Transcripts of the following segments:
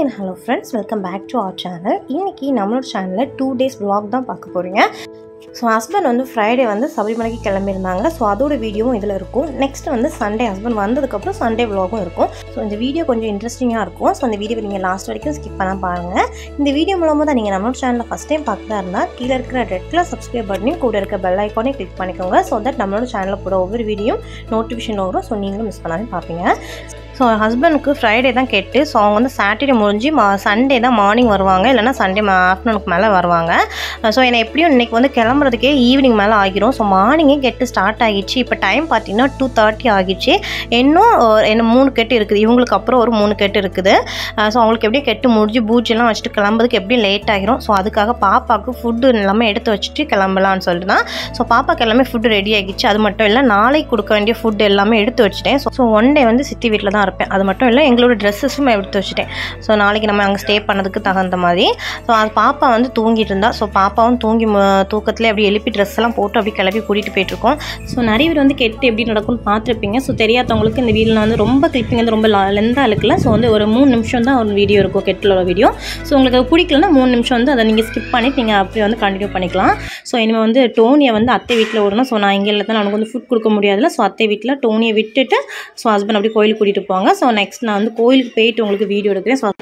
and hello friends welcome back to our channel இன்றைக்கி நம்மளோட சேனலில் டூ டேஸ் vlog தான் பார்க்க போகிறீங்க ஸோ ஹஸ்பண்ட் வந்து ஃப்ரைடே வந்து சபரிமலைக்கு கிளம்பியிருந்தாங்க ஸோ அதோட வீடியோவும் இதில் இருக்கும் நெக்ஸ்ட் வந்து சண்டே ஹஸ்பண்ட் வந்ததுக்கப்புறம் சண்டே vlogகும் இருக்கும் ஸோ இந்த வீடியோ கொஞ்சம் இன்ட்ரெஸ்டிங்காக இருக்கும் ஸோ அந்த வீடியோ நீங்கள் லாஸ்ட் வரைக்கும் ஸ்கிப் பண்ண பாருங்கள் இந்த வீடியோ மூலமாக தான் நீங்கள் நம்மளோட சேனலில் ஃபஸ்ட் டைம் பார்க்குறதா இருந்தால் கீழே இருக்கிற ரெட் கலர் சப்ஸ்கிரைப் பட்டனையும் கூட இருக்க பெல் ஐக்கானே கிளிக் பண்ணிக்கோங்க ஸோ தட் நம்மளோட சேனலில் போட ஒவ்வொரு வீடியோ நோட்டிஃபிகேஷன் வரும் ஸோ நீங்களும் மிஸ் பண்ணாமல் பார்ப்பீங்க ஸோ ஹஸ்பண்டுக்கு ஃப்ரைடே தான் கேட்டு ஸோ அவங்க வந்து சாட்டர்டே முடிஞ்சு மா சண்டே தான் மார்னிங் வருவாங்க இல்லைனா சண்டே ஆஃப்டர்நூனுக்கு மேலே வருவாங்க ஸோ என்னை எப்படியும் இன்றைக்கி வந்து கிளம்புறதுக்கே ஈவினிங் மேலே ஆகிரும் ஸோ மார்னிங்கே கெட்டு ஸ்டார்ட் ஆகிடுச்சு இப்போ டைம் பார்த்தீங்கன்னா டூ தேர்ட்டி ஆகிடுச்சு இன்னும் ஒரு- என்ன மூணு கெட்டு இருக்குது இவங்களுக்கு அப்புறம் ஒரு மூணு கெட்டு இருக்குது ஸோ அவங்களுக்கு எப்படியும் கெட்டு முடிஞ்சு பூஜெல்லாம் வச்சுட்டு கிளம்புறதுக்கு எப்படியும் லேட் ஆகிரும் ஸோ அதுக்காக பாப்பாவுக்கு ஃபுட்டு எல்லாமே எடுத்து வச்சுட்டு கிளம்பலான்னு சொல்லிட்டு தான் ஸோ பாப்பாக்கு எல்லாமே ஃபுட்டு ரெடி ஆகிடுச்சு அது மட்டும் இல்லை நாளைக்கு கொடுக்க வேண்டிய ஃபுட் எல்லாமே எடுத்து வச்சுட்டேன் ஸோ ஸோ ஒன் டே வந்து சித்தி வீட்டில் தான் இருப்பேன் அது மட்டும் இல்லை எங்களோட ட்ரெஸ்ஸஸும் எடுத்து வச்சுட்டேன் ஸோ நாளைக்கு நம்ம அங்கே ஸ்டே பண்ணதுக்கு தகுந்த மாதிரி ஸோ அது பாப்பா வந்து தூங்கிட்டு இருந்தா ஸோ பாப்பாவும் தூங்கி மு- தூக்கத்திலே அப்படி எழுப்பி ட்ரெஸ் எல்லாம் போட்டு அப்படி கிளப்பி கூட்டிகிட்டு போயிட்டுருக்கோம் ஸோ நிறைய பேர் வந்து கெட்டு எப்படி நடக்கும்னு பார்த்துருப்பீங்க ஸோ தெரியாதவங்களுக்கு இந்த வீடியோவில் வந்து ரொம்ப கிளிப்பிங் வந்து ரொம்ப லெந்தாக இருக்குல்ல ஸோ வந்து ஒரு மூணு நிமிஷம் தான் ஒரு வீடியோ இருக்கும் கெட்டில் ஒரு வீடியோ ஸோ உங்களுக்கு அது பிடிக்கலன்னா மூணு நிமிஷம் வந்து அதை நீங்கள் ஸ்கிப் பண்ணிட்டு நீங்கள் அப்படியே வந்து கண்டினியூ பண்ணிக்கலாம் ஸோ இனிமேல் வந்து டோனியை வந்து அத்தை வீட்டில் விடணும் ஸோ நான் இங்கே இல்லை தான் அவனுக்கு வந்து ஃபுட் கொடுக்க முடியாதுல்ல ஸோ அத்தை வீட்டில் டோனியை விட்டுட்டு ஸோ ஹஸ்பண்ட் அப்படி கோயிலுக்கு கூட்டிகிட்டு போவாங்க ஸோ நெக்ஸ்ட் நான் வந்து கோயிலுக்கு போயிட்டு உங்களுக்கு வீடியோ எடுக்கிறேன் ஸோ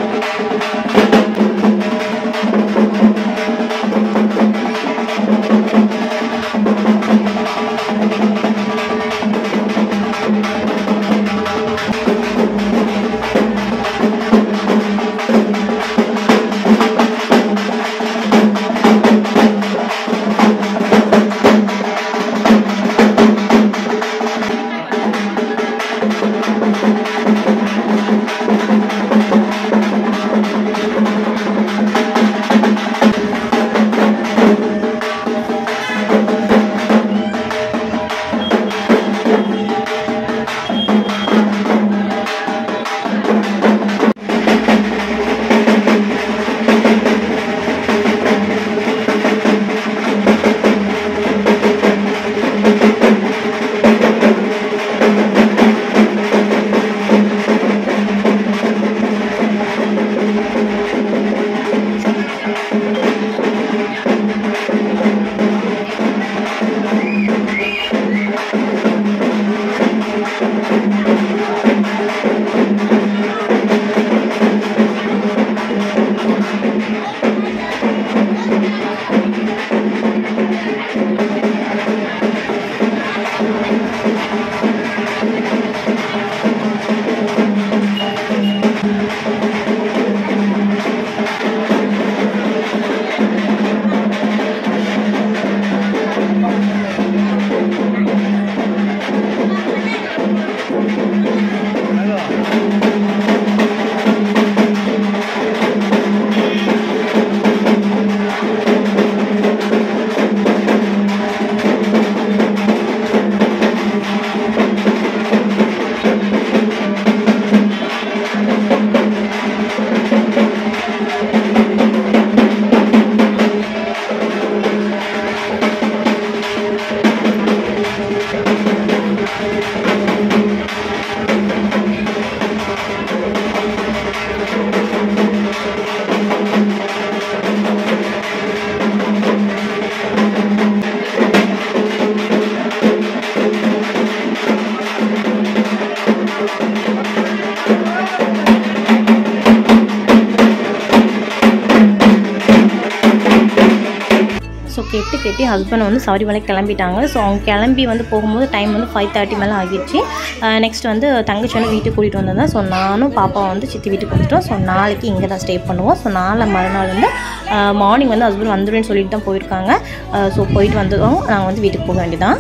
ஸோ கெட்டு கெட்டி ஹஸ்பண்ட் வந்து சபரிமலை கிளம்பிட்டாங்க ஸோ அவங்க கிளம்பி வந்து போகும்போது டைம் வந்து ஃபைவ் தேர்ட்டி மேலே ஆகிடுச்சு நெக்ஸ்ட் வந்து தங்கச்சி வந்து வீட்டுக்கு கூட்டிகிட்டு வந்ததா ஸோ நானும் பாப்பாவை வந்து சித்தி வீட்டுக்கு வந்துட்டோம் ஸோ நாளைக்கு இங்கே தான் ஸ்டே பண்ணுவோம் ஸோ நாளை மறுநாள் வந்து மார்னிங் வந்து ஹஸ்பண்ட் வந்துடுன்னு சொல்லிட்டு தான் போயிருக்காங்க ஸோ போயிட்டு வந்ததும் நாங்கள் வந்து வீட்டுக்கு போக வேண்டியதான்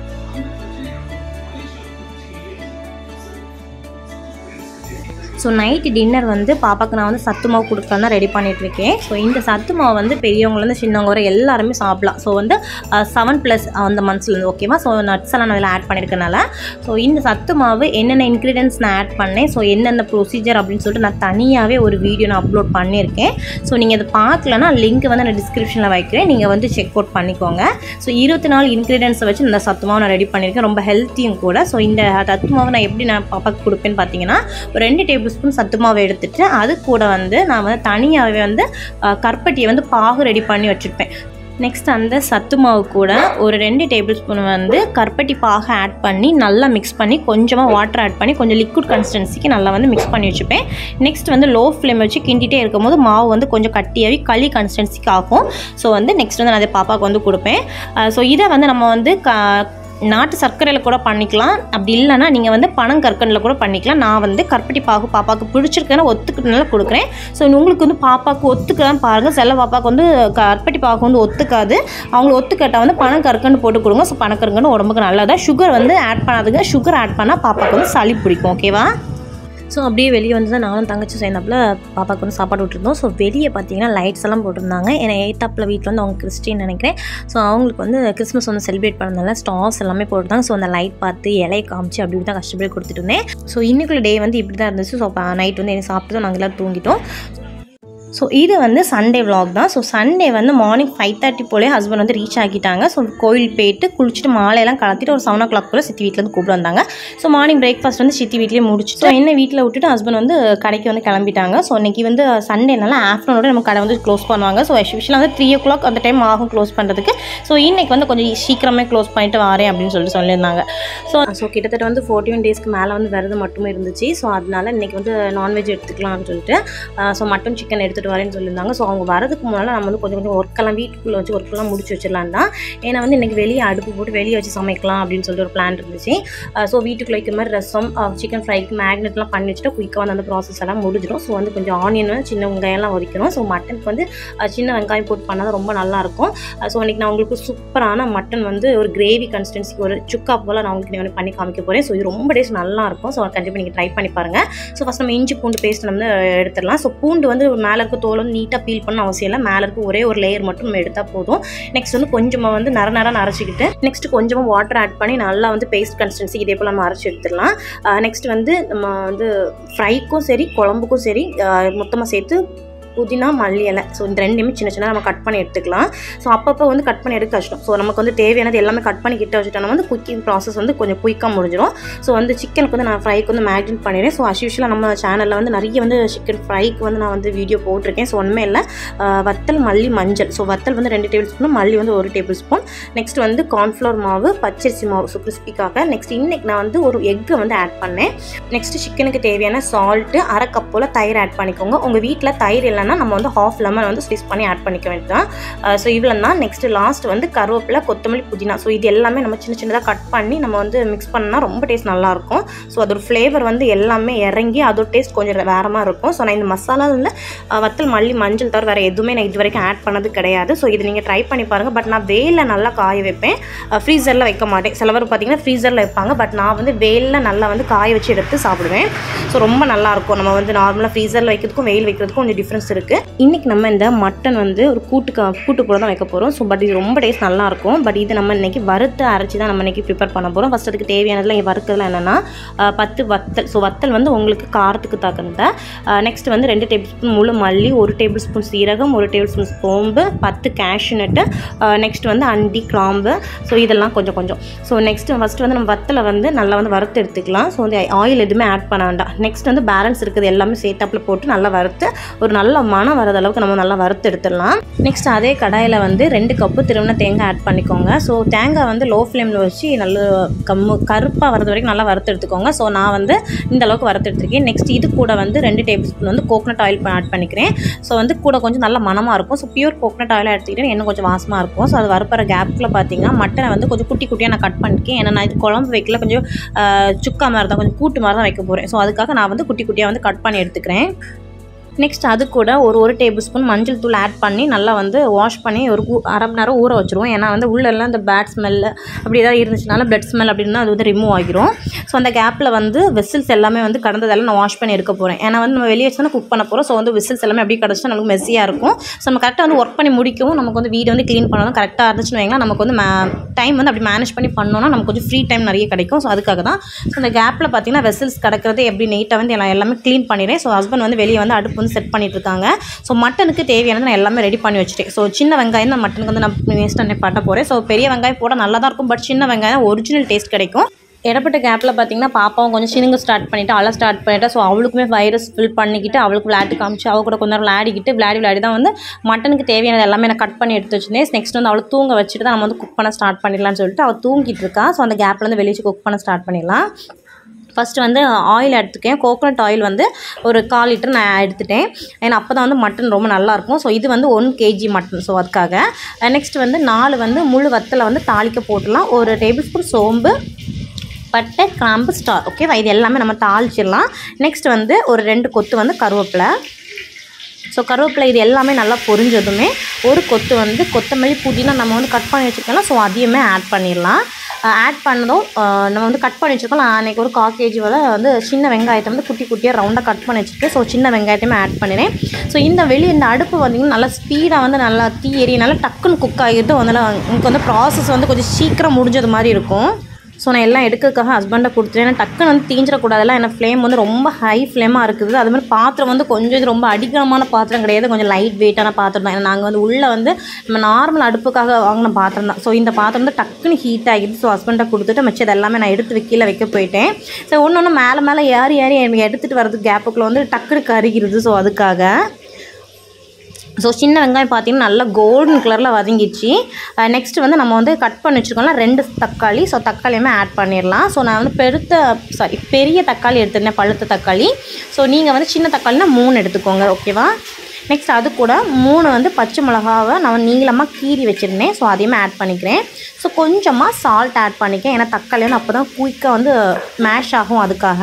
ஸோ நைட்டு டின்னர் வந்து பாப்பாக்கு நான் வந்து சத்து மாவு கொடுக்கலாம் தான் ரெடி பண்ணிட்டு இருக்கேன் ஸோ இந்த சத்து மாவு வந்து பெரியவங்கலேருந்து சின்னவங்க வரை எல்லாருமே சாப்பிடலாம் ஸோ வந்து செவன் ப்ளஸ் அந்த மந்த்ஸ்லேருந்து ஓகேவா ஸோ நட்ஸ் எல்லாம் நான் இதில் ஆட் பண்ணியிருக்கனால ஸோ இந்த சத்து மாவு என்னென்ன இன்க்ரீடியன்ஸ் நான் ஆட் பண்ணேன் ஸோ என்னென்ன ப்ரொசீஜர் அப்படின்னு சொல்லிட்டு நான் தனியாகவே ஒரு வீடியோ நான் அப்லோட் பண்ணியிருக்கேன் ஸோ நீங்கள் இதை பார்க்கலன்னா லிங்க் வந்து நான் டிஸ்கிரிப்ஷனில் வைக்கிறேன் நீங்கள் வந்து செக் அவுட் பண்ணிக்கோங்க ஸோ இருபத்தி நாலு இன்க்ரீடியன்ஸை வச்சு இந்த சத்து மாவு நான் ரெடி பண்ணியிருக்கேன் ரொம்ப ஹெல்த்தியும் கூட ஸோ இந்த சத்து மாவு நான் எப்படி நான் பாப்பாக்கு கொடுப்பேன்னு பார்த்தீங்கன்னா ஒரு ரெண்டு டேபிள் டேபிள் ஸ்பூன் சத்து மாவு எடுத்துட்டு அது கூட வந்து நான் வந்து தனியாகவே வந்து அஹ், கருப்பட்டியை வந்து பாகு ரெடி பண்ணி வச்சுருப்பேன் நெக்ஸ்ட் அந்த சத்து மாவு கூட ஒரு ரெண்டு டேபிள் ஸ்பூன் வந்து கருப்பட்டி பாக ஆட் பண்ணி நல்லா மிக்ஸ் பண்ணி கொஞ்சமாக வாட்டர் ஆட் பண்ணி கொஞ்சம் லிக்விட் கன்சிஸ்டன்சிக்கு நல்லா வந்து மிக்ஸ் பண்ணி வச்சுப்பேன் நெக்ஸ்ட் வந்து லோ ஃப்ளேம் வச்சு கிண்டிகிட்டே இருக்கும்போது மாவு வந்து கொஞ்சம் கட்டியாகி களி கன்சிஸ்டன்சிக்கு ஆகும் ஸோ வந்து நெக்ஸ்ட் வந்து நான் அதை பாப்பாவுக்கு வந்து கொடுப்பேன் ஸோ இதை வந்து நம்ம வந்து க நாட்டு சர்க்கரையில் கூட பண்ணிக்கலாம் அப்படி இல்லைன்னா நீங்கள் வந்து பனங்கற்கண்டில் கூட பண்ணிக்கலாம் நான் வந்து கருப்பட்டி பாகு பாப்பாவுக்கு பிடிச்சிருக்கேன்னு ஒத்துக்கிட்டனால கொடுக்குறேன் ஸோ உங்களுக்கு வந்து பாப்பாவுக்கு ஒத்துக்கலாம் பாருங்கள் சில பாப்பாவுக்கு வந்து கருப்பட்டி பாகு வந்து ஒத்துக்காது அவங்களுக்கு ஒத்துக்கிட்டால் வந்து பனங்கற்கண்டு போட்டு கொடுங்க ஸோ பனக்கற்கண்டு உடம்புக்கு நல்லதா சுகர் வந்து ஆட் பண்ணாதுங்க சுகர் ஆட் பண்ணால் பாப்பாவுக்கு வந்து சளி பிடிக்கும் ஓகேவா ஸோ அப்படியே வெளியே வந்து தான் நானும் தங்கச்சி சேர்ந்தாப்புல பாப்பாவுக்கு வந்து சாப்பாடு விட்டுருந்தோம் ஸோ வெளியே பார்த்தீங்கன்னா லைட்ஸ் எல்லாம் போட்டிருந்தாங்க ஏன்னா எய்த்தாப்பில் வீட்டில் வந்து அவங்க கிறிஸ்டின் நினைக்கிறேன் ஸோ அவங்களுக்கு வந்து கிறிஸ்மஸ் வந்து செலிப்ரேட் பண்ணதுனால ஸ்டார்ஸ் எல்லாமே போட்டிருந்தாங்க ஸோ அந்த லைட் பார்த்து இலையை காமிச்சு அப்படி இப்படி தான் கஷ்டப்பட்டு கொடுத்துட்டு இருந்தேன் ஸோ இன்னைக்குள்ள டே வந்து இப்படி தான் இருந்துச்சு ஸோ நைட் வந்து எனக்கு சாப்பிட்டு நாங்கள் எல்லாம் தூங்கிட்டோம் ஸோ இது வந்து சண்டே vlog தான் ஸோ சண்டே வந்து மார்னிங் ஃபைவ் தேர்ட்டி போலே ஹஸ்பண்ட் வந்து ரீச் ஆகிட்டாங்க ஸோ கோயில் போயிட்டு குளிச்சுட்டு மாலையெல்லாம் கலத்திட்டு ஒரு செவன் ஓ கிளாக் போல் சித்தி வீட்டிலேருந்து கூப்பிட்டு வந்தாங்க ஸோ மார்னிங் பிரேக்ஃபாஸ்ட் வந்து சித்தி வீட்லேயே முடிச்சுட்டு என்ன வீட்டில் விட்டுட்டு ஹஸ்பண்ட் வந்து கடைக்கு வந்து கிளம்பிட்டாங்க ஸோ இன்னைக்கு வந்து சண்டேனால ஆஃப்டர்நூனோட நம்ம கடை வந்து க்ளோஸ் பண்ணுவாங்க ஸோ யூஸ்வலாக வந்து த்ரீ ஓ கிளாக் அந்த டைம் ஆகும் க்ளோஸ் பண்ணுறதுக்கு ஸோ இன்னைக்கு வந்து கொஞ்சம் சீக்கிரமே க்ளோஸ் பண்ணிட்டு வரேன் அப்படின்னு சொல்லிட்டு சொல்லியிருந்தாங்க ஸோ ஸோ கிட்டத்தட்ட வந்து ஃபோர்டீன் டேஸ்க்கு மேலே வந்து விரதம் மட்டுமே இருந்துச்சு ஸோ அதனால இன்னைக்கு வந்து நான்வெஜ் எடுத்துக்கலாம்னு சொல்லிட்டு ஸோ மட்டன் சிக்கன் எடுத்துகிட்டு வரேன்னு சொல்லியிருந்தாங்க ஸோ அவங்க வரதுக்கு முன்னால் நம்ம வந்து கொஞ்சம் கொஞ்சம் ஒர்க்கெல்லாம் வீட்டுக்குள்ளே வச்சு ஒர்க்கெல்லாம் முடிச்சு வச்சிடலாம் தான் ஏன்னா வந்து இன்றைக்கி வெளியே அடுப்பு போட்டு வெளியே வச்சு சமைக்கலாம் அப்படின்னு சொல்லிட்டு ஒரு பிளான் இருந்துச்சு ஸோ வீட்டுக்குள்ள வைக்கிற மாதிரி ரசம் சிக்கன் ஃப்ரைக்கு மேக்னெட்லாம் பண்ணி வச்சுட்டு குயிக்காக வந்து அந்த ப்ராசஸ் எல்லாம் முடிஞ்சிடும் ஸோ வந்து கொஞ்சம் ஆனியன் வந்து சின்ன வெங்காயம்லாம் வதக்கணும் ஸோ மட்டனுக்கு வந்து அஹ், சின்ன வெங்காயம் போட்டு பண்ணால் தான் ரொம்ப நல்லாயிருக்கும் ஸோ இன்றைக்கி நான் உங்களுக்கு சூப்பரான மட்டன் வந்து ஒரு கிரேவி கன்சிஸ்டன்சிக்கு ஒரு சுக்கா போல் நான் உங்களுக்கு வந்து பண்ணி காமிக்க போகிறேன் ஸோ இது ரொம்ப டேஸ்ட் நல்லா இருக்கும் ஸோ கண்டிப்பாக நீங்கள் ட்ரை பண்ணி பாருங்கள் ஸோ ஃபஸ்ட் நம்ம இஞ்சி பூண்டு பேஸ்ட் நம்ம எடுத்துடலாம் ஸோ பூண்டு வந்து மேலே இருக்க தோல் வந்து நீட்டாக பீல் பண்ண அவசியம் இல்லை மேலே இருக்க ஒரே ஒரு லேயர் மட்டும் நம்ம எடுத்தால் போதும் நெக்ஸ்ட் வந்து கொஞ்சமாக வந்து நர நர அரைச்சிக்கிட்டு நெக்ஸ்ட் கொஞ்சமாக வாட்டர் ஆட் பண்ணி நல்லா வந்து பேஸ்ட் கன்சிஸ்டன்சி இதே போல் நம்ம அரைச்சி எடுத்துடலாம் நெக்ஸ்ட் வந்து நம்ம வந்து ஃப்ரைக்கும் சரி குழம்புக்கும் சரி மொத்தமாக சேர்த்து புதினா மல்லி இலை ஸோ இந்த ரெண்டுமே சின்ன சின்ன நம்ம கட் பண்ணி எடுத்துக்கலாம் ஸோ அப்பப்போ வந்து கட் பண்ணி எடுக்க கஷ்டம் ஸோ நமக்கு வந்து தேவையானது எல்லாமே கட் பண்ணி கிட்ட வச்சுட்டோம்னா வந்து குக்கிங் ப்ராசஸ் வந்து கொஞ்சம் குயிக்காக முடிஞ்சிடும் ஸோ வந்து சிக்கனுக்கு வந்து நான் ஃப்ரைக்கு வந்து மேக்னேட் பண்ணிடுறேன் ஸோ அஸ்யூஷலாக நம்ம சேனலில் வந்து நிறைய வந்து சிக்கன் ஃப்ரைக்கு வந்து நான் வந்து வீடியோ போட்டிருக்கேன் ஸோ ஒன்றுமே இல்லை ஆஹ் வத்தல் மல்லி மஞ்சள் ஸோ வத்தல் வந்து ரெண்டு டேபிள் ஸ்பூன் மல்லி வந்து ஒரு டேபிள் ஸ்பூன் நெக்ஸ்ட் வந்து கார்ன்ஃப்ளவர் மாவு பச்சரிசி மாவு ஸோ கிறிஸ்பிக்காக நெக்ஸ்ட் இன்னைக்கு நான் வந்து ஒரு எக்கை வந்து ஆட் பண்ணேன் நெக்ஸ்ட் சிக்கனுக்கு தேவையான சால்ட்டு அரை கப் போல் தயிர் ஆட் பண்ணிக்கோங்க உங்கள் வீட்டில் தயிர் இல்லைன்னா நம்ம வந்து ஹாஃப் லெமன் வந்து ஸ்விஸ் பண்ணி ஆட் பண்ணிக்க வேண்டியதான் ஸோ இவ்வளோ தான் நெக்ஸ்ட் லாஸ்ட் வந்து கருவேப்பிலை கொத்தமல்லி புதினா ஸோ இது எல்லாமே நம்ம சின்ன சின்னதாக கட் பண்ணி நம்ம வந்து மிக்ஸ் பண்ணால் ரொம்ப டேஸ்ட் நல்லாயிருக்கும் ஸோ அதோட ஃப்ளேவர் வந்து எல்லாமே இறங்கி அதோட டேஸ்ட் கொஞ்சம் வேற மாதிரி இருக்கும் ஸோ நான் இந்த மசாலாவில் வத்தல் மல்லி மஞ்சள் தவிர வேறு எதுவுமே நான் இது வரைக்கும் ஆட் பண்ணது கிடையாது ஸோ இது நீங்கள் ட்ரை பண்ணி பாருங்கள் பட் நான் வேலில் நல்லா காய வைப்பேன் ஃப்ரீசரில் வைக்க மாட்டேன் சில பேர் பார்த்தீங்கன்னா ஃப்ரீசரில் வைப்பாங்க பட் நான் வந்து வேலில் நல்லா வந்து காய வச்சு எடுத்து சாப்பிடுவேன் ஸோ ரொம்ப நல்லாயிருக்கும் நம்ம வந்து நார்மலாக ஃப்ரீசரில் வைக்கிறதுக்கும் வெயில் வைக்கிறதுக்கும் கொஞ்சம் டிஃப்ரென்ஸ் இருக்குது இன்றைக்கி நம்ம இந்த மட்டன் வந்து ஒரு கூட்டுக்கு கூட்டு போல தான் வைக்க போகிறோம் ஸோ பட் இது ரொம்ப டேஸ்ட் நல்லாயிருக்கும் பட் இது நம்ம இன்றைக்கி வறுத்து அரைச்சி தான் நம்ம இன்றைக்கி ப்ரிப்பேர் பண்ண போகிறோம் ஃபஸ்ட் அதுக்கு தேவையானதுலாம் இங்கே வறுக்கிறதுலாம் என்னென்னா அஹ், பத்து வத்தல் ஸோ வத்தல் வந்து உங்களுக்கு காரத்துக்கு தகுந்த நெக்ஸ்ட் வந்து ரெண்டு டேபிள் ஸ்பூன் முழு மல்லி ஒரு டேபிள் ஸ்பூன் சீரகம் ஒரு டேபிள் ஸ்பூன் சோம்பு பத்து கேஷ்யூ நட்டு நெக்ஸ்ட் வந்து அண்டி கிராம்பு ஸோ இதெல்லாம் கொஞ்சம் கொஞ்சம் ஸோ நெக்ஸ்ட் ஃபஸ்ட்டு வந்து நம்ம வத்தலை வந்து நல்லா வந்து வறுத்து எடுத்துக்கலாம் ஸோ வந்து ஆயில் எதுவுமே ஆட் பண்ண வேண்டாம் நெக்ஸ்ட் வந்து பேலன்ஸ் இருக்குது எல்லாமே சேர்த்தாப்புல போட்டு நல்லா வறுத்து ஒரு நல்ல மனம் வரது அளவுக்கு நம்ம நல்லா வறுத்து எடுத்துடலாம் நெக்ஸ்ட் அதே கடாயில் வந்து ரெண்டு கப்பு திருவின தேங்காய் ஆட் பண்ணிக்கோங்க ஸோ தேங்காய் வந்து லோ ஃப்ளேமில் வச்சு நல்ல கம்மு கருப்பாக வரது வரைக்கும் நல்லா வறுத்து எடுத்துக்கோங்க ஸோ நான் வந்து இந்த அளவுக்கு வறுத்து எடுத்துருக்கேன் நெக்ஸ்ட் இது கூட வந்து ரெண்டு டேபிள் ஸ்பூன் வந்து கோகனட் ஆயில் ஆட் பண்ணிக்கிறேன் ஸோ வந்து கூட கொஞ்சம் நல்ல மனமாக இருக்கும் ஸோ பியூர் கோகனட் ஆயில் எடுத்துக்கிட்டேன் இன்னும் கொஞ்சம் வாசமாக இருக்கும் ஸோ அது வறுப்புற கேப்பில் பார்த்தீங்கன்னா மட்டனை வந்து கொஞ்சம் குட்டி குட்டியாக நான் கட் பண்ணிக்கேன் ஏன்னா நான் இது குழம்பு வைக்கல கொஞ்சம் ஆஹ், சுக்கா மாதிரி தான் கொஞ்சம் கூட்டு மாதிரி தான் வைக்க போகிறேன் ஸோ அதுக்காக நான் வந்து குட்டி குட்டியாக வந்து கட் பண்ணி எடுத்துக்கிறேன் நெக்ஸ்ட் அது கூட ஒரு ஒரு டேபிள் ஸ்பூன் மஞ்சள் தூள் ஆட் பண்ணி நல்லா வந்து வாஷ் பண்ணி ஒரு ஊ- அரை மணி நேரம் ஊற வச்சுருவோம் ஏன்னா வந்து உள்ளெல்லாம் இந்த பேட் ஸ்மெல் அப்படி ஏதாவது இருந்துச்சுனால பிளட் ஸ்மெல் அப்படின்னா அது வந்து ரிமூவ் ஆகிரும் ஸோ அந்த கேப்பில் வந்து விசில்ஸ் எல்லாமே வந்து கடந்ததெல்லாம் நான் வாஷ் பண்ணி எடுக்க போகிறேன் ஏன்னா வந்து நம்ம வெளியே வச்சு தான் குக் பண்ண போகிறோம் ஸோ வந்து விசில்ஸ் எல்லாமே அப்படியே கிடச்சிட்டா நமக்கு மெஸ்ஸியாக இருக்கும் ஸோ நம்ம கரெக்டாக வந்து ஒர்க் பண்ணி முடிக்கவும் நமக்கு வந்து வீடு வந்து க்ளீன் பண்ணணும் கரெக்டாக இருந்துச்சுன்னு வைங்களா நமக்கு வந்து டைம் வந்து அப்படி மேனேஜ் பண்ணி பண்ணோம்னா நமக்கு கொஞ்சம் ஃப்ரீ டைம் நிறைய கிடைக்கும் ஸோ அதுக்காக தான் ஸோ அந்த கேப்பில் பார்த்தீங்கன்னா வெசல்ஸ் கிடக்கிறது எப்படி நீட்டாக வந்து எல்லாம் எல்லாமே க்ளீன் பண்ணிடுறேன் ஸோ ஹஸ்பண்ட் வந்து வெளியே வந்து அடுப்பு வந்து செட் பண்ணிட்டு இருக்காங்க ஸோ மட்டனுக்கு தேவையானது நான் எல்லாமே ரெடி பண்ணி வச்சுட்டேன் ஸோ சின்ன வெங்காயம் தான் மட்டனுக்கு வந்து நான் வேஸ்ட் பண்ணி பட்ட போகிறேன் ஸோ பெரிய வெங்காயம் போட நல்லா தான் இருக்கும் பட் சின்ன வெங்காயம் ஒரிஜினல் டேஸ்ட் கிடைக்கும் இடப்பட்ட கேப்பில் பார்த்தீங்கன்னா பாப்பாவும் கொஞ்சம் சினுங்க ஸ்டார்ட் பண்ணிவிட்டு அழ ஸ்டார்ட் பண்ணிட்டா ஸோ அவளுக்குமே வைரஸ் ஃபில் பண்ணிக்கிட்டு அவளுக்கு விளையாட்டு காமிச்சு அவ கூட கொஞ்ச நேரம் விளையாடிக்கிட்டு விளையாடி விளையாடி தான் வந்து மட்டனுக்கு தேவையானது எல்லாமே நான் கட் பண்ணி எடுத்து வச்சிருந்தேன் நெக்ஸ்ட் வந்து அவளை தூங்க வச்சுட்டு தான் நம்ம வந்து குக் பண்ண ஸ்டார்ட் பண்ணிடலாம்னு சொல்லிட்டு அவள் தூங்கிட்டு இருக்கா ஸோ அந்த கேப்பில் வந்து வெளியே குக் பண்ண ஸ்டார்ட் பண்ணிடலாம் ஃபஸ்ட்டு வந்து ஆயில் எடுத்துக்கேன் கோகோனட் ஆயில் வந்து ஒரு கால் லிட்டர் நான் எடுத்துட்டேன் ஏன்னா அப்போ தான் வந்து மட்டன் ரொம்ப நல்லாயிருக்கும் ஸோ இது வந்து ஒன் கேஜி மட்டன் ஸோ அதுக்காக நெக்ஸ்ட் வந்து நாலு வந்து முழு வத்தலை வந்து தாளிக்க போட்டுடலாம் ஒரு டேபிள் ஸ்பூன் சோம்பு பட்டை கிராம்பு ஸ்டார் ஓகேவா இது எல்லாமே நம்ம தாளிச்சிடலாம் நெக்ஸ்ட் வந்து ஒரு ரெண்டு கொத்து வந்து கருவேப்பிலை ஸோ கருவேப்பிலை இது எல்லாமே நல்லா பொரிஞ்சதுமே ஒரு கொத்து வந்து கொத்தமல்லி புதினா நம்ம வந்து கட் பண்ணி வச்சுருக்கோம்ல ஸோ அதையுமே ஆட் பண்ணிடலாம் ஆட் பண்ணதும் அஹ், நம்ம வந்து கட் பண்ணி வச்சுருக்கோம் நான் அன்றைக்கி ஒரு கால் கேஜி வரை வந்து சின்ன வெங்காயத்தை வந்து குட்டி குட்டியாக ரவுண்டாக கட் பண்ணி வச்சுருக்கேன் ஸோ சின்ன வெங்காயத்தையுமே ஆட் பண்ணிடுறேன் ஸோ இந்த வெளியே இந்த அடுப்பு பார்த்திங்கன்னா நல்லா ஸ்பீடாக வந்து நல்லா தீ எரிய நல்லா டக்குன்னு குக் ஆகிட்டு வந்து உங்களுக்கு வந்து ப்ராசஸ் வந்து கொஞ்சம் சீக்கிரம் முடிஞ்சது மாதிரி இருக்கும் ஸோ நான் எல்லாம் எடுக்கிறதுக்காக ஹஸ்பண்டை கொடுத்துட்டேன் ஏன்னா டக்குன்னு வந்து தீஞ்சிடக்கூடாதுல ஏன்னா ஃப்ளேம் வந்து ரொம்ப ஹை ஃப்ளேமாக இருக்குது அது மாதிரி பாத்திரம் வந்து கொஞ்சம் இது ரொம்ப அடிக்கமான பாத்திரம் கிடையாது கொஞ்சம் லைட் வெயிட்டான பாத்திரம் தான் ஏன்னா நாங்கள் வந்து உள்ளே வந்து நம்ம நார்மல் அடுப்புக்காக வாங்கின பாத்திரம் தான் ஸோ இந்த பாத்திரம் வந்து டக்குன்னு ஹீட் ஆகிடுது ஸோ ஹஸ்பண்டை கொடுத்துட்டு மிச்சம் எல்லாமே நான் எடுத்து வைக்கல வைக்க போயிட்டேன் ஸோ ஒன்று ஒன்று மேலே மேலே ஏறி ஏறி எனக்கு எடுத்துகிட்டு வரது கேப்புக்குள்ளே வந்து டக்குன்னு கருகிருது ஸோ அதுக்காக ஸோ சின்ன வெங்காயம் பார்த்தீங்கன்னா நல்லா கோல்டன் கலரில் வதங்கிடுச்சு நெக்ஸ்ட் வந்து நம்ம வந்து கட் பண்ணி வச்சுருக்கோம்ல ரெண்டு தக்காளி ஸோ தக்காளியுமே ஆட் பண்ணிடலாம் ஸோ நான் வந்து பெருத்த சாரி பெரிய தக்காளி எடுத்திருந்தேன் பழுத்த தக்காளி ஸோ நீங்கள் வந்து சின்ன தக்காளினா மூணு எடுத்துக்கோங்க ஓகேவா நெக்ஸ்ட் அது கூட மூணு வந்து பச்சை மிளகாவை நான் நீளமாக கீறி வச்சுருந்தேன் ஸோ அதையுமே ஆட் பண்ணிக்கிறேன் ஸோ கொஞ்சமாக சால்ட் ஆட் பண்ணிக்கேன் ஏன்னா தக்காளி வந்து அப்போ தான் குயிக்காக வந்து மேஷ் ஆகும் அதுக்காக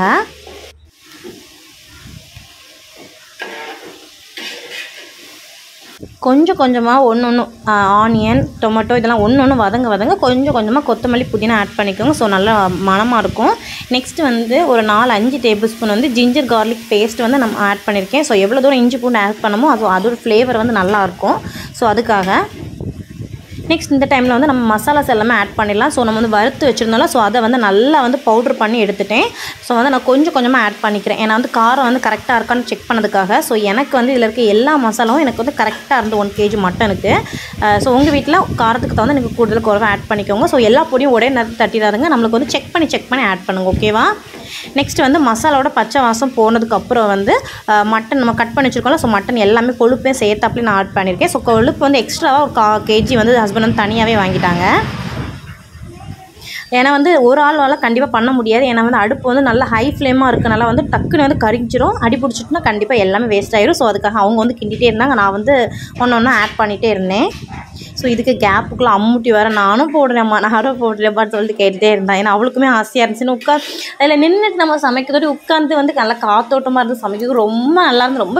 கொஞ்சம் கொஞ்சமாக ஒன்று ஒன்று ஆனியன் டொமேட்டோ இதெல்லாம் ஒன்று ஒன்று வதங்க வதங்க கொஞ்சம் கொஞ்சமாக கொத்தமல்லி புதினா ஆட் பண்ணிக்கோங்க ஸோ நல்லா மணமாக இருக்கும் நெக்ஸ்ட் வந்து ஒரு நாலு அஞ்சு டேபிள் ஸ்பூன் வந்து ஜிஞ்சர் கார்லிக் பேஸ்ட் வந்து நம்ம ஆட் பண்ணியிருக்கேன் ஸோ எவ்வளோ தூரம் இஞ்சி பூண்டு ஆட் பண்ணமோ அது அதோட ஃப்ளேவர் வந்து நல்லாயிருக்கும் ஸோ அதுக்காக நெக்ஸ்ட் இந்த டைமில் வந்து நம்ம மசாலாஸ் எல்லாமே ஆட் பண்ணிடலாம் ஸோ நம்ம வந்து வறுத்து வச்சுருந்தோம்ல ஸோ அதை வந்து நல்லா வந்து பவுட்ரு பண்ணி எடுத்துட்டேன் ஸோ வந்து நான் கொஞ்சம் கொஞ்சமாக ஆட் பண்ணிக்கிறேன் ஏன்னா வந்து காரம் வந்து கரெக்டாக இருக்கான்னு செக் பண்ணதுக்காக ஸோ எனக்கு வந்து இதில் இருக்க எல்லா மசாலாவும் எனக்கு வந்து கரெக்டாக இருந்து ஒன் கேஜி மட்டனுக்கு ஸோ உங்கள் வீட்டில் காரத்துக்கு தகுந்த எனக்கு கூடுதல் குறைவாக ஆட் பண்ணிக்கோங்க ஸோ எல்லா பொடியும் ஒரே நேரத்தில் தட்டிடாதுங்க நம்மளுக்கு வந்து செக் பண்ணி செக் பண்ணி ஆட் பண்ணுங்க ஓகேவா நெக்ஸ்ட் வந்து மசாலாவோட பச்சை வாசம் போனதுக்கப்புறம் வந்து மட்டன் நம்ம கட் பண்ணி வச்சுருக்கோம்ல ஸோ மட்டன் எல்லாமே கொழுப்பையும் சேர்த்தாப்புல நான் ஆட் பண்ணியிருக்கேன் ஸோ கொழுப்பு வந்து எக்ஸ்ட்ராவாக ஒரு கா கேஜி வந்து ஹஸ்பண்ட் வந்து தனியாகவே வாங்கிட்டாங்க ஏன்னா வந்து ஒரு ஆளால் கண்டிப்பாக பண்ண முடியாது ஏன்னா வந்து அடுப்பு வந்து நல்லா ஹை ஃப்ளேமாக இருக்கனால வந்து டக்குன்னு வந்து கரிஞ்சிரும் அடி பிடிச்சிட்டுனா கண்டிப்பாக எல்லாமே வேஸ்ட் ஆயிரும் ஸோ அதுக்காக அவங்க வந்து கிண்டிகிட்டே இருந்தாங்க நான் வந்து ஒன்று ஒன்றா ஆட் பண்ணிகிட்டே இருந்தேன் ஸோ இதுக்கு கேப்புக்குள்ளே அம்முட்டி வர நானும் போடுறேம்மா நானும் போடுறேப்பான்னு சொல்லிட்டு கேட்டுகிட்டே இருந்தேன் ஏன்னா அவளுக்குமே ஆசையாக இருந்துச்சுன்னு உட்காந்து அதில் நின்றுட்டு நம்ம சமைக்கிறதோட உட்காந்து வந்து நல்லா காத்தோட்டமாக இருந்து சமைக்கிறது ரொம்ப நல்லா இருந்து ரொம்ப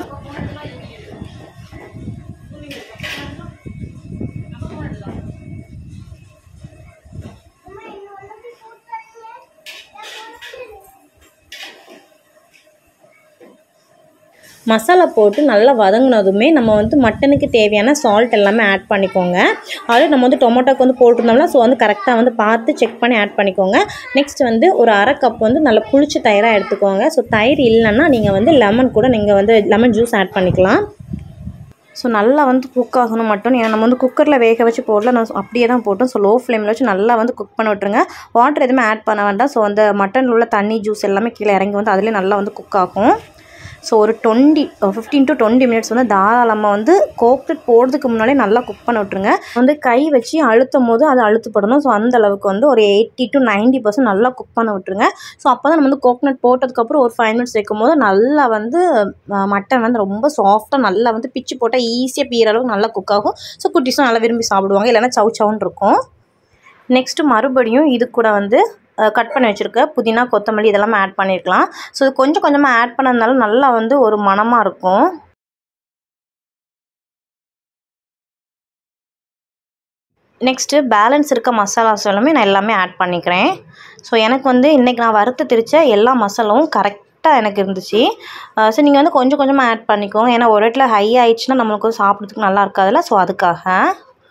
மசாலா போட்டு நல்லா வதங்கினதுமே நம்ம வந்து மட்டனுக்கு தேவையான சால்ட் எல்லாமே ஆட் பண்ணிக்கோங்க ஆல்ரெடி நம்ம வந்து டொமேட்டோக்கு வந்து போட்டிருந்தோம்ல ஸோ வந்து கரெக்டாக வந்து பார்த்து செக் பண்ணி ஆட் பண்ணிக்கோங்க நெக்ஸ்ட் வந்து ஒரு அரை கப் வந்து நல்லா புளிச்ச தயிராக எடுத்துக்கோங்க ஸோ தயிர் இல்லைன்னா நீங்கள் வந்து லெமன் கூட நீங்கள் வந்து லெமன் ஜூஸ் ஆட் பண்ணிக்கலாம் ஸோ நல்லா வந்து குக் ஆகணும் மட்டும் ஏன்னா நம்ம வந்து குக்கரில் வேக வச்சு போடல நான் அப்படியே தான் போட்டோம் ஸோ லோ ஃப்ளேமில் வச்சு நல்லா வந்து குக் பண்ண விட்டுருங்க வாட்டர் எதுவுமே ஆட் பண்ண வேண்டாம் ஸோ அந்த மட்டனில் உள்ள தண்ணி ஜூஸ் எல்லாமே கீழே இறங்கி வந்து அதிலே நல்லா வந்து குக் ஆகும் ஸோ ஒரு twenty fifteen to twenty minutes வந்து தாராளமாக வந்து கோக்னட் போடுறதுக்கு முன்னாடியே நல்லா குக் பண்ண விட்ருங்க வந்து கை வச்சு அழுத்தும் போது அது அழுத்தப்படணும் ஸோ அந்த அளவுக்கு வந்து ஒரு எயிட்டி டு நைன்ட்டி பர்சன்ட் நல்லா குக் பண்ண விட்ருங்க ஸோ அப்போ தான் நம்ம வந்து கோக்னட் போட்டதுக்கப்புறம் ஒரு ஃபைவ் மினிட்ஸ் வைக்கும் போது நல்லா வந்து மட்டன் வந்து ரொம்ப சாஃப்டாக நல்லா வந்து பிச்சு போட்டால் ஈஸியாக பீற அளவுக்கு நல்லா குக் ஆகும் ஸோ குட்டீஸும் நல்லா விரும்பி சாப்பிடுவாங்க இல்லைன்னா சவு சவுன்னு இருக்கும் நெக்ஸ்ட்டு மறுபடியும் இது கூட வந்து கட் பண்ணி வச்சுருக்க புதினா கொத்தமல்லி இதெல்லாம் ஆட் பண்ணியிருக்கலாம் ஸோ இது கொஞ்சம் கொஞ்சமாக ஆட் பண்ணதுனால நல்லா வந்து ஒரு மணமாக இருக்கும் நெக்ஸ்ட்டு பேலன்ஸ் இருக்க மசாலாஸ் எல்லாமே நான் எல்லாமே ஆட் பண்ணிக்கிறேன் ஸோ எனக்கு வந்து இன்றைக்கி நான் வறுத்து திரிச்ச எல்லா மசாலாவும் கரெக்டாக எனக்கு இருந்துச்சு ஸோ நீங்கள் வந்து கொஞ்சம் கொஞ்சமாக ஆட் பண்ணிக்கோங்க ஏன்னா ஒரு இடத்துல ஹை ஆயிடுச்சுன்னா நம்மளுக்கு வந்து சாப்பிட்றதுக்கு நல்லா இருக்காதுல்ல ஸோ அதுக்காக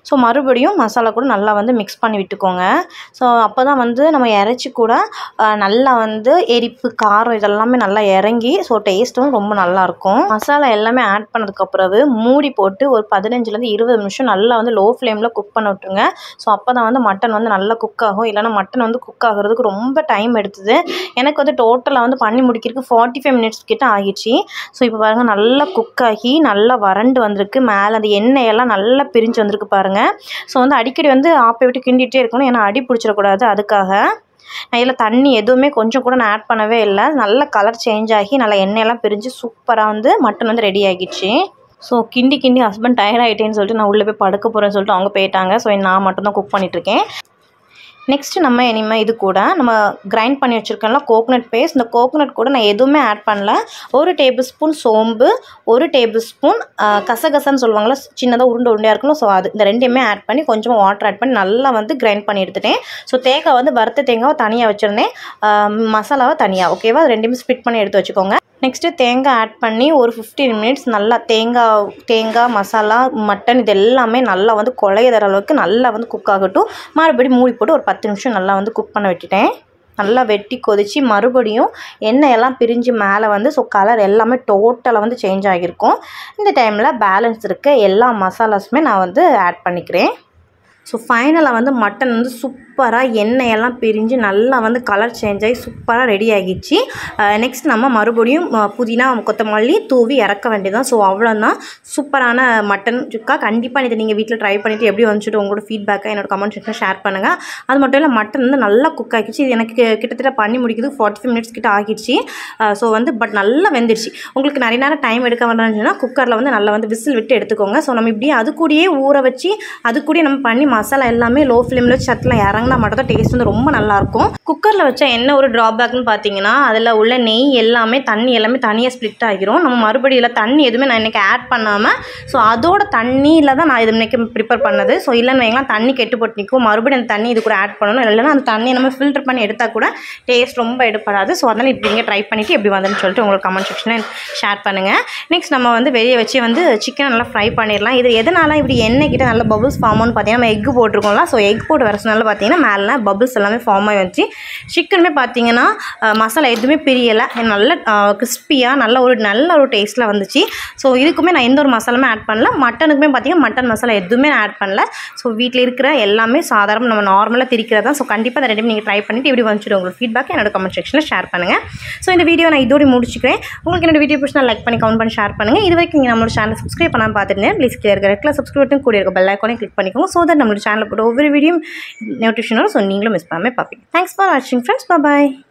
ஸோ மறுபடியும் மசாலா கூட நல்லா வந்து மிக்ஸ் பண்ணி விட்டுக்கோங்க ஸோ அப்போ தான் வந்து நம்ம இறைச்சி கூட ஆஹ், நல்லா வந்து எரிப்பு காரம் இதெல்லாமே நல்லா இறங்கி ஸோ டேஸ்ட்டும் ரொம்ப நல்லாயிருக்கும் மசாலா எல்லாமே ஆட் பண்ணதுக்கு பிறகு மூடி போட்டு ஒரு பதினஞ்சுலேருந்து இருபது நிமிஷம் நல்லா வந்து லோ ஃப்ளேமில் குக் பண்ண விட்டுருங்க ஸோ அப்போ தான் வந்து மட்டன் வந்து நல்லா குக் ஆகும் இல்லைன்னா மட்டன் வந்து குக் ஆகுறதுக்கு ரொம்ப டைம் எடுத்தது எனக்கு வந்து டோட்டலாக வந்து பண்ணி முடிக்கிறதுக்கு ஃபார்ட்டி ஃபைவ் மினிட்ஸ் கிட்ட ஆகிடுச்சு ஸோ இப்போ பாருங்கள் நல்லா குக் ஆகி நல்லா வறண்டு வந்திருக்கு மேலே அந்த எண்ணெயெல்லாம் நல்லா பிரிஞ்சு வந்திருக்கு பாருங்கள் ஸோ வந்து அடிக்கடி வந்து ஆப்பை விட்டு கிண்டிகிட்டே இருக்கணும் ஏன்னா அடி பிடிச்சிடக்கூடாது அதுக்காக நான் இதில் தண்ணி எதுவுமே கொஞ்சம் கூட நான் ஆட் பண்ணவே இல்லை நல்ல கலர் சேஞ்ச் ஆகி நல்லா எண்ணெயெல்லாம் பிரிஞ்சு சூப்பராக வந்து மட்டன் வந்து ரெடி ஆகிடுச்சு ஸோ கிண்டி கிண்டி ஹஸ்பண்ட் டயர்ட் ஆகிட்டேன்னு சொல்லிட்டு நான் உள்ளே போய் படுக்க போகிறேன்னு சொல்லிட்டு அவங்க போயிட்டாங்க ஸோ நான் மட்டும் தான் குக் பண்ணிகிட்ருக்கேன் நெக்ஸ்ட் நம்ம இனிமேல் இது கூட நம்ம கிரைண்ட் பண்ணி வச்சுருக்கோம்ல கோகனட் பேஸ்ட் இந்த கோகனட் கூட நான் எதுவுமே ஆட் பண்ணல ஒரு டேபிள் ஸ்பூன் சோம்பு ஒரு டேபிள் ஸ்பூன் கசகசன்னு சொல்லுவாங்கள்ல சின்னதாக உருண்டை உருண்டையாக இருக்கணும் ஸோ அது இந்த ரெண்டையுமே ஆட் பண்ணி கொஞ்சமாக வாட்டர் ஆட் பண்ணி நல்லா வந்து கிரைண்ட் பண்ணி எடுத்துட்டேன் ஸோ தேங்காய் வந்து வறுத்த தேங்காவை தனியாக வச்சுருந்தேன் மசாலாவை தனியாக ஓகேவா அது ரெண்டையுமே ஸ்பிட் பண்ணி எடுத்து வச்சுக்கோங்க நெக்ஸ்ட்டு தேங்காய் ஆட் பண்ணி ஒரு ஃபிஃப்டீன் மினிட்ஸ் நல்லா தேங்காய் தேங்காய் மசாலா மட்டன் இது எல்லாமே நல்லா வந்து கொலைய தர அளவுக்கு நல்லா வந்து குக் ஆகட்டும் மறுபடியும் மூடி போட்டு ஒரு பத்து நிமிஷம் நல்லா வந்து குக் பண்ண விட்டுட்டேன் நல்லா வெட்டி கொதித்து மறுபடியும் எண்ணெய் எல்லாம் பிரிஞ்சு மேலே வந்து ஸோ கலர் எல்லாமே டோட்டலாக வந்து சேஞ்ச் ஆகியிருக்கும் இந்த டைமில் பேலன்ஸ் இருக்க எல்லா மசாலாஸுமே நான் வந்து ஆட் பண்ணிக்கிறேன் ஸோ ஃபைனலாக வந்து மட்டன் வந்து சூப்பராக எண்ணெயெல்லாம் பிரிஞ்சு நல்லா வந்து கலர் சேஞ்ச் ஆகி சூப்பராக ரெடி ஆகிடுச்சு நெக்ஸ்ட் நம்ம மறுபடியும் அஹ், புதினா கொத்தமல்லி தூவி இறக்க வேண்டியதான் ஸோ அவ்வளோதான் சூப்பரான மட்டன் சுக்கா கண்டிப்பாக இதை நீங்கள் வீட்டில் ட்ரை பண்ணிவிட்டு எப்படி வந்துச்சுட்டு உங்களோட ஃபீட்பேக்கை என்னோட கமெண்ட் செக்ஷனில் ஷேர் பண்ணுங்கள் அது மட்டும் இல்லை மட்டன் வந்து நல்லா குக் ஆகிடுச்சு இது எனக்கு கி- கிட்டத்தட்ட பண்ணி முடிக்கிறதுக்கு ஃபார்ட்டி ஃபைவ் மினிட்ஸ் கிட்ட ஆகிடுச்சு ஸோ வந்து பட் நல்லா வெந்துருச்சு உங்களுக்கு நிறைய நேரம் டைம் எடுக்க வேண்டாம்னு குக்கரில் வந்து நல்லா வந்து விசில் விட்டு எடுத்துக்கோங்க ஸோ நம்ம இப்படியே அது கூடயே ஊற வச்சு அது கூடயே நம்ம பண்ணி மசாலா எல்லாமே லோ ஃப்ளேமில் வச்சு சட்டில் இறங்கினா மட்டும் தான் டேஸ்ட் வந்து ரொம்ப நல்லாயிருக்கும் குக்கரில் வச்சா என்ன ஒரு ட்ராபேக்னு பார்த்தீங்கன்னா அதில் உள்ள நெய் எல்லாமே தண்ணி எல்லாமே தனியாக ஸ்ப்ளிட் ஆகிரும் நம்ம மறுபடியும் இதில் தண்ணி எதுவுமே நான் இன்றைக்கி ஆட் பண்ணாமல் ஸோ அதோட தண்ணியில் தான் நான் இது இன்றைக்கி ப்ரிப்பேர் பண்ணது ஸோ இல்லைன்னு வைங்களா தண்ணி கெட்டு போட்டு நிற்கும் மறுபடியும் அந்த தண்ணி இது கூட ஆட் பண்ணணும் இல்லைன்னா அந்த தண்ணியை நம்ம ஃபில்டர் பண்ணி எடுத்தால் கூட டேஸ்ட் ரொம்ப எடுப்படாது ஸோ அதனால் இப்படி நீங்கள் ட்ரை பண்ணிவிட்டு எப்படி வந்துன்னு சொல்லிட்டு உங்களுக்கு கமெண்ட் செக்ஷனில் ஷேர் பண்ணுங்கள் நெக்ஸ்ட் நம்ம வந்து வெளியே வச்சு வந்து சிக்கன் நல்லா ஃப்ரை பண்ணிடலாம் இது எதனால் இப்படி எண்ணெய் கிட்ட நல்ல பபுள்ஸ் ஃபார்ம் ஆகும்னு பார்த்தீங்கன்னா நம்ம எக் போட்டிருக்கோம்ல ஸோ எக் போட்டு வரதுனால பார்த்தீங்கன்னா மேலே பபுள்ஸ் எல்லாமே ஃபார்ம் ஆகி வந்துச்சு சிக்கனுமே பார்த்தீங்கன்னா அஹ், மசாலா எதுவுமே பிரியலை நல்ல கிறிஸ்பியாக நல்ல ஒரு நல்ல ஒரு டேஸ்ட்டில் வந்துச்சு ஸோ இதுக்குமே நான் எந்த ஒரு மசாலாமே ஆட் பண்ணல மட்டனுக்குமே பார்த்தீங்கன்னா மட்டன் மசாலா எதுவுமே நான் ஆட் பண்ணல ஸோ வீட்டில் இருக்கிற எல்லாமே சாதாரண நம்ம நார்மலாக திரிக்கிறது தான் ஸோ கண்டிப்பாக அதை ரெண்டுமே நீங்கள் ட்ரை பண்ணிவிட்டு எப்படி வந்துட்டு உங்களுக்கு ஃபீட்பேக் என்னோட கமெண்ட் செக்ஷனில் ஷேர் பண்ணுங்கள் ஸோ இந்த வீடியோ நான் இதோட முடிச்சுக்கிறேன் உங்களுக்கு என்னோட வீடியோ பிடிச்சா லைக் பண்ணி கமெண்ட் பண்ணி ஷேர் பண்ணுங்கள் இது வரைக்கும் நீங்கள் நம்மளோட சேனல் சப்ஸ்கிரைப் பண்ணாமல் பார்த்துருந்தேன் ப்ளீஸ் கிளியர் இருக்க ரெட்டில் சப்ஸ்கிரைப் பண்ணி கூட இருக்க பெல் ஐக்கானே கிளிக் பண்ணிக்கோங்க ஸோ தட் நம்மளோட சேனலில் போட்டு ஒவ்வொரு வீடியோ நோட்டிஃபிகேஷனும் ஸோ நீங்களும் மிஸ் பண்ணாமல் பார்ப்பீங்க தேங்க்ஸ் ஃபார் வாட்சிங் ஃப்ரெண்ட்ஸ் பாய்